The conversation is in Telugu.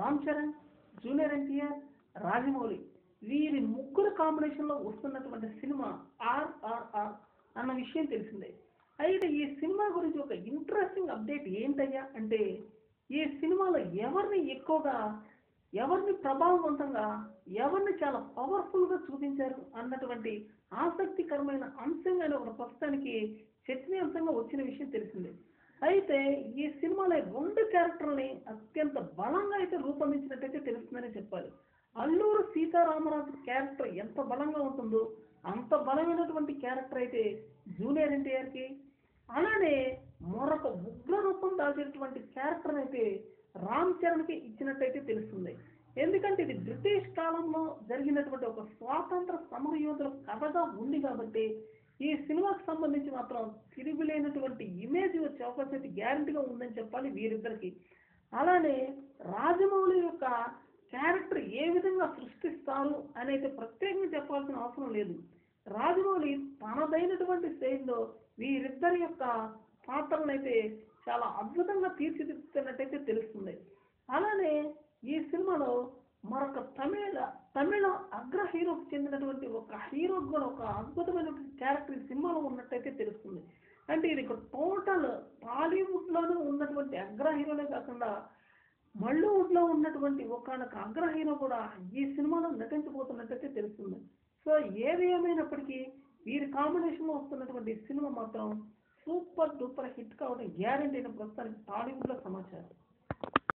రామ్ చరణ్ జూనియర్ ఎన్టీఆర్ రాజమౌళి వీరి ముగ్గురు కాంబినేషన్లో వస్తున్నటువంటి సినిమా ఆర్ఆర్ఆర్ అన్న విషయం తెలిసిందే అయితే ఈ సినిమా గురించి ఒక ఇంట్రెస్టింగ్ అప్డేట్ ఏంటయ్యా అంటే ఈ సినిమాలో ఎవరిని ఎక్కువగా ఎవరిని ప్రభావవంతంగా ఎవరిని చాలా పవర్ఫుల్గా చూపించారు అన్నటువంటి ఆసక్తికరమైన అంశంగా ఒక ప్రస్తుతానికి చర్చనీయాంశంగా వచ్చిన విషయం తెలిసిందే అయితే ఈ సినిమాలో రెండు క్యారెక్టర్ని అత్యంత బలంగా అయితే రూపొందించినట్టయితే తెలుస్తుందని చెప్పాలి అల్లూరు సీతారామరాజు క్యారెక్టర్ ఎంత బలంగా ఉంటుందో అంత బలమైనటువంటి క్యారెక్టర్ అయితే జూనియర్ ఎన్టీఆర్కి అలానే మరొక ఉగ్ర రూపం దాల్చినటువంటి క్యారెక్టర్ అయితే రామ్ చరణ్కి ఇచ్చినట్టయితే తెలుస్తుంది ఎందుకంటే ఇది బ్రిటిష్ కాలంలో జరిగినటువంటి ఒక స్వాతంత్ర సమర యోధుల కథగా ఉంది కాబట్టి ఈ సినిమాకి సంబంధించి మాత్రం తిరుగులేనటువంటి ఇమేజ్ వచ్చే అవకాశం అయితే గ్యారంటీగా ఉందని చెప్పాలి వీరిద్దరికి అలానే రాజమౌళి యొక్క క్యారెక్టర్ ఏ విధంగా సృష్టిస్తారు అని అయితే ప్రత్యేకంగా చెప్పాల్సిన అవసరం లేదు రాజమౌళి తనదైనటువంటి శైలిలో వీరిద్దరి యొక్క పాత్రలను అయితే చాలా అద్భుతంగా తీర్చిదిద్దుతున్నట్టయితే తెలుస్తుంది అలానే ఈ సినిమాలో మరొక తమిళ తమిళ అగ్ర హీరోకి చెందినటువంటి ఒక హీరో కూడా ఒక అద్భుతమైనటువంటి క్యారెక్టర్ ఈ సినిమాలో ఉన్నట్టయితే తెలుస్తుంది అంటే ఇది ఒక టోటల్ టాలీవుడ్లోనూ ఉన్నటువంటి అగ్ర హీరోలే కాకుండా మల్లీవుడ్లో ఉన్నటువంటి ఒకనొక అగ్ర హీరో కూడా ఈ సినిమాలో నటించబోతున్నట్టయితే తెలుస్తుంది సో ఏది ఏమైనప్పటికీ వీరి కాంబినేషన్లో వస్తున్నటువంటి సినిమా మాత్రం సూపర్ డూపర్ హిట్ కావడం గ్యారంటీ అయిన ప్రస్తుతానికి టాలీవుడ్లో సమాచారం